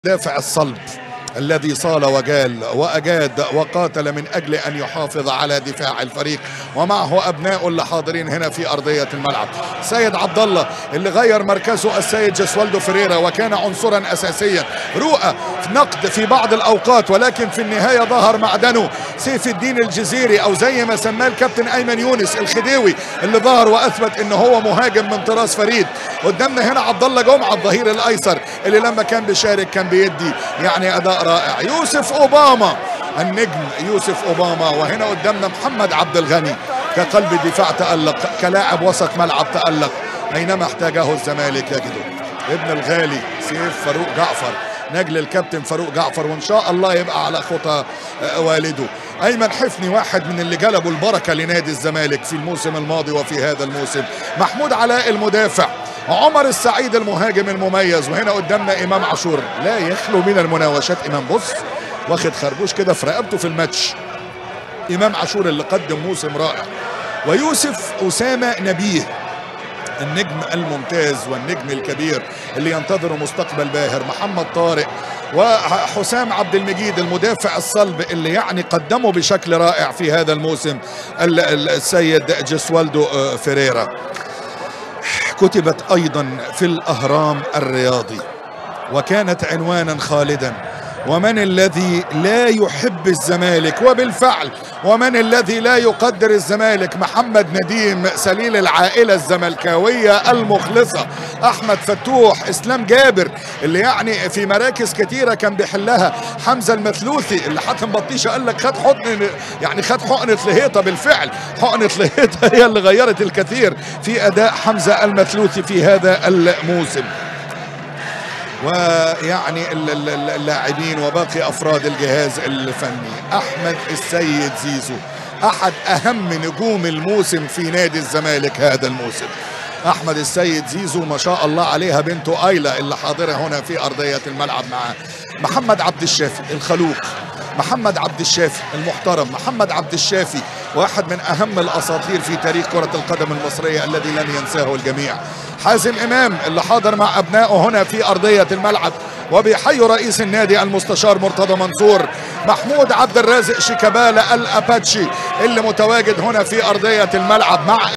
دافع الصلب الذي صال وجال واجاد وقاتل من اجل ان يحافظ على دفاع الفريق ومعه ابناء اللي حاضرين هنا في ارضيه الملعب سيد عبد الله اللي غير مركزه السيد جسوالدو فريرا وكان عنصرا اساسيا رؤى نقد في بعض الاوقات ولكن في النهايه ظهر معدنه سيف الدين الجزيري او زي ما سماه الكابتن ايمن يونس الخديوي اللي ظهر واثبت ان هو مهاجم من طراز فريد قدامنا هنا عبد الله جمعه الظهير الايسر اللي لما كان بيشارك كان بيدي يعني اداء رائع يوسف اوباما النجم يوسف اوباما وهنا قدامنا محمد عبد الغني كقلب دفاع تالق كلاعب وسط ملعب تالق اينما احتاجه الزمالك يجده ابن الغالي سيف فاروق جعفر نجل الكابتن فاروق جعفر وان شاء الله يبقى على خطى والده ايمن حفني واحد من اللي جلبوا البركه لنادي الزمالك في الموسم الماضي وفي هذا الموسم محمود علاء المدافع عمر السعيد المهاجم المميز وهنا قدامنا امام عاشور لا يخلو من المناوشات امام بص واخد خربوش كده في رقبته في الماتش امام عاشور اللي قدم موسم رائع ويوسف اسامه نبيه النجم الممتاز والنجم الكبير اللي ينتظر مستقبل باهر محمد طارق وحسام عبد المجيد المدافع الصلب اللي يعني قدمه بشكل رائع في هذا الموسم السيد جسوالدو فيريرا كتبت ايضا في الاهرام الرياضي وكانت عنوانا خالدا ومن الذي لا يحب الزمالك وبالفعل ومن الذي لا يقدر الزمالك محمد نديم سليل العائلة الزملكاوية المخلصة أحمد فتوح إسلام جابر اللي يعني في مراكز كتيرة كان بيحلها حمزة المثلوثي اللي حاتم بطيشة قال لك خد حقن يعني خد حقنة لهيطة بالفعل حقنة لهيطة هي اللي غيرت الكثير في أداء حمزة المثلوثي في هذا الموسم ويعني اللاعبين وباقي افراد الجهاز الفني احمد السيد زيزو احد اهم نجوم الموسم في نادي الزمالك هذا الموسم احمد السيد زيزو ما شاء الله عليها بنته ايلا اللي حاضره هنا في ارضيه الملعب معاه محمد عبد الشافي الخلوق محمد عبد الشافي المحترم محمد عبد الشافي واحد من اهم الاساطير في تاريخ كره القدم المصريه الذي لن ينساه الجميع حازم امام اللي حاضر مع ابنائه هنا في ارضيه الملعب وبيحيوا رئيس النادي المستشار مرتضى منصور محمود عبد الرازق شيكابالا الاباتشي اللي متواجد هنا في ارضيه الملعب مع